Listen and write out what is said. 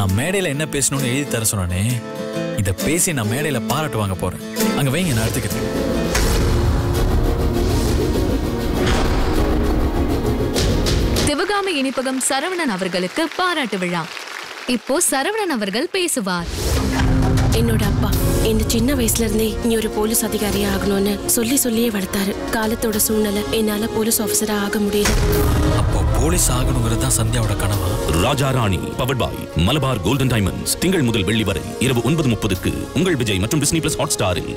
நான் மேடையில என்ன பேசணும்னு எழுதி தர சொன்னானே இத பேசி நான் மேடையில பாராட்டு வாங்க போறேன் அங்க வைங்க நான் எடுத்துக்கிறேன் சிவகாமி இனிப்பகம் சரவணன் அவர்களுக்கு பாராட்டு விழா இப்போ சரவணன் அவர்கள் பேசுவார் என்னோட அப்பா என்ன சின்ன வயசுல இருந்தே நீ ஒரு போலீஸ் அதிகாரியா ஆகணும்னு சொல்லி சொல்லியே வளர்த்தாரு காலத்தோட சூழ்நிலை என்னால போலீஸ் ஆபீசரா ஆக முடியல அப்போ போலீஸ் ஆகணுங்கிறது தான் சந்தியாவோட கனவா Raja Rani powered by Malabar gold and diamonds திங்கள் முதல் வெள்ளி வரை இரவு ஒன்பது முப்பதுக்கு உங்கள் விஜய் மற்றும் டிஸ்னி பிளஸ் ஹாட் ஸ்டாரில்